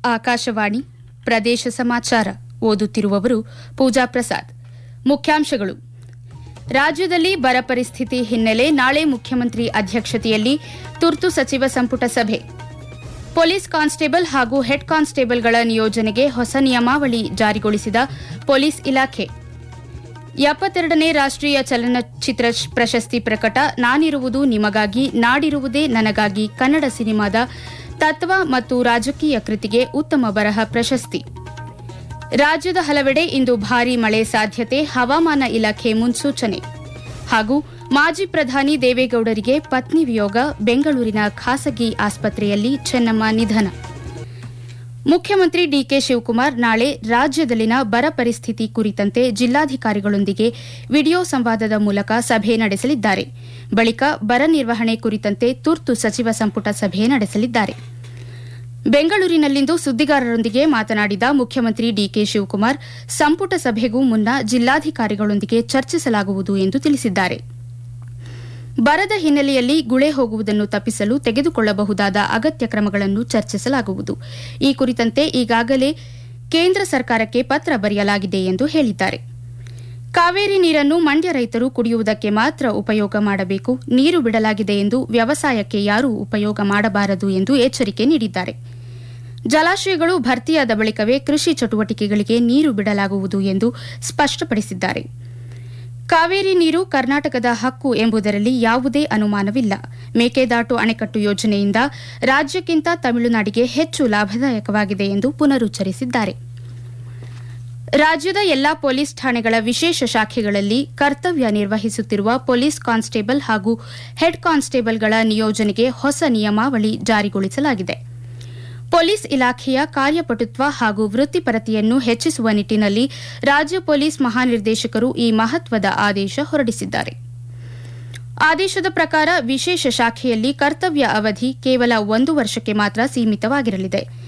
ಆಕಾಶವಾಣಿ ಪ್ರದೇಶ ಸಮಾಚಾರ ಓದುತ್ತಿರುವವರು ಪೂಜಾ ಪ್ರಸಾದ್ ಮುಖ್ಯಾಂಶಗಳು ರಾಜ್ಯದಲ್ಲಿ ಬರ ಪರಿಸ್ಥಿತಿ ಹಿನ್ನೆಲೆ ನಾಳೆ ಮುಖ್ಯಮಂತ್ರಿ ಅಧ್ಯಕ್ಷತೆಯಲ್ಲಿ ತುರ್ತು ಸಚಿವ ಸಂಪುಟ ಸಭೆ ಪೊಲೀಸ್ ಕಾನ್ಸ್ಟೇಬಲ್ ಹಾಗೂ ಹೆಡ್ ಕಾನ್ಸ್ಟೇಬಲ್ಗಳ ನಿಯೋಜನೆಗೆ ಹೊಸ ನಿಯಮಾವಳಿ ಜಾರಿಗೊಳಿಸಿದ ಪೊಲೀಸ್ ಇಲಾಖೆ ಎಪ್ಪತ್ತೆರಡನೇ ರಾಷ್ಟ್ರೀಯ ಚಲನಚಿತ್ರ ಪ್ರಶಸ್ತಿ ಪ್ರಕಟ ನಾನಿರುವುದು ನಿಮಗಾಗಿ ನಾಡಿರುವುದೇ ನನಗಾಗಿ ಕನ್ನಡ ಸಿನಿಮಾದ ತತ್ವ ಮತ್ತು ರಾಜಕೀಯ ಕೃತಿಗೆ ಉತ್ತಮ ಬರಹ ಪ್ರಶಸ್ತಿ ರಾಜ್ಯದ ಹಲವೆಡೆ ಇಂದು ಭಾರೀ ಮಳೆ ಸಾಧ್ಯತೆ ಹವಾಮಾನ ಇಲಾಖೆ ಮುನ್ಸೂಚನೆ ಹಾಗೂ ಮಾಜಿ ಪ್ರಧಾನಿ ದೇವೇಗೌಡರಿಗೆ ಪತ್ನಿ ವಿಯೋಗ ಬೆಂಗಳೂರಿನ ಖಾಸಗಿ ಆಸ್ಪತ್ರೆಯಲ್ಲಿ ಚೆನ್ನಮ್ಮ ನಿಧನ ಮುಖ್ಯಮಂತ್ರಿ ಡಿಕೆ ಶಿವಕುಮಾರ್ ನಾಳೆ ರಾಜ್ಯದಲ್ಲಿನ ಬರ ಪರಿಸ್ಥಿತಿ ಕುರಿತಂತೆ ಜಿಲ್ಲಾಧಿಕಾರಿಗಳೊಂದಿಗೆ ವಿಡಿಯೋ ಸಂವಾದದ ಮೂಲಕ ಸಭೆ ನಡೆಸಲಿದ್ದಾರೆ ಬಳಿಕ ಬರ ನಿರ್ವಹಣೆ ಕುರಿತಂತೆ ತುರ್ತು ಸಚಿವ ಸಂಪುಟ ಸಭೆ ನಡೆಸಲಿದ್ದಾರೆ ಬೆಂಗಳೂರಿನಲ್ಲಿಂದು ಸುದ್ದಿಗಾರರೊಂದಿಗೆ ಮಾತನಾಡಿದ ಮುಖ್ಯಮಂತ್ರಿ ಡಿಕೆ ಶಿವಕುಮಾರ್ ಸಂಪುಟ ಸಭೆಗೂ ಮುನ್ನ ಜಿಲ್ಲಾಧಿಕಾರಿಗಳೊಂದಿಗೆ ಚರ್ಚಿಸಲಾಗುವುದು ಎಂದು ತಿಳಿಸಿದ್ದಾರೆ ಬರದ ಹಿನ್ನೆಲೆಯಲ್ಲಿ ಗುಳೆ ಹೋಗುವುದನ್ನು ತಪ್ಪಿಸಲು ತೆಗೆದುಕೊಳ್ಳಬಹುದಾದ ಅಗತ್ಯ ಕ್ರಮಗಳನ್ನು ಚರ್ಚಿಸಲಾಗುವುದು ಈ ಕುರಿತಂತೆ ಈಗಾಗಲೇ ಕೇಂದ್ರ ಸರ್ಕಾರಕ್ಕೆ ಪತ್ರ ಬರೆಯಲಾಗಿದೆ ಎಂದು ಹೇಳಿದ್ದಾರೆ ಕಾವೇರಿ ನೀರನ್ನು ಮಂಡ್ಯ ರೈತರು ಕುಡಿಯುವುದಕ್ಕೆ ಮಾತ್ರ ಉಪಯೋಗ ಮಾಡಬೇಕು ನೀರು ಬಿಡಲಾಗಿದೆ ಎಂದು ವ್ಯವಸಾಯಕ್ಕೆ ಯಾರೂ ಉಪಯೋಗ ಮಾಡಬಾರದು ಎಂದು ಎಚ್ಚರಿಕೆ ನೀಡಿದ್ದಾರೆ ಜಲಾಶಯಗಳು ಭರ್ತಿಯಾದ ಬಳಿಕವೇ ಕೃಷಿ ಚಟುವಟಿಕೆಗಳಿಗೆ ನೀರು ಬಿಡಲಾಗುವುದು ಎಂದು ಸ್ಪಷ್ಟಪಡಿಸಿದ್ದಾರೆ ಕಾವೇರಿ ನೀರು ಕರ್ನಾಟಕದ ಹಕ್ಕು ಎಂಬುದರಲ್ಲಿ ಯಾವುದೇ ಅನುಮಾನವಿಲ್ಲ ಮೇಕೆದಾಟು ಅಣೆಕಟ್ಟು ಯೋಜನೆಯಿಂದ ರಾಜ್ಯಕ್ಕಿಂತ ತಮಿಳುನಾಡಿಗೆ ಹೆಚ್ಚು ಲಾಭದಾಯಕವಾಗಿದೆ ಎಂದು ಪುನರುಚ್ಚರಿಸಿದ್ದಾರೆ ರಾಜ್ಯದ ಎಲ್ಲಾ ಪೊಲೀಸ್ ಠಾಣೆಗಳ ವಿಶೇಷ ಶಾಖೆಗಳಲ್ಲಿ ಕರ್ತವ್ಯ ನಿರ್ವಹಿಸುತ್ತಿರುವ ಪೊಲೀಸ್ ಕಾನ್ಸ್ಟೇಬಲ್ ಹಾಗೂ ಹೆಡ್ ಕಾನ್ಸ್ಟೇಬಲ್ಗಳ ನಿಯೋಜನೆಗೆ ಹೊಸ ನಿಯಮಾವಳಿ ಜಾರಿಗೊಳಿಸಲಾಗಿದೆ ಪೊಲೀಸ್ ಇಲಾಖೆಯ ಕಾರ್ಯಪಟುತ್ವ ಹಾಗೂ ವೃತ್ತಿಪರತೆಯನ್ನು ಹೆಚ್ಚಿಸುವ ನಿಟ್ಟಿನಲ್ಲಿ ರಾಜ್ಯ ಪೊಲೀಸ್ ಮಹಾನಿರ್ದೇಶಕರು ಈ ಮಹತ್ವದ ಆದೇಶ ಹೊರಡಿಸಿದ್ದಾರೆ ಆದೇಶದ ಪ್ರಕಾರ ವಿಶೇಷ ಶಾಖೆಯಲ್ಲಿ ಕರ್ತವ್ಯ ಅವಧಿ ಕೇವಲ ಒಂದು ವರ್ಷಕ್ಕೆ ಮಾತ್ರ ಸೀಮಿತವಾಗಿರಲಿದೆ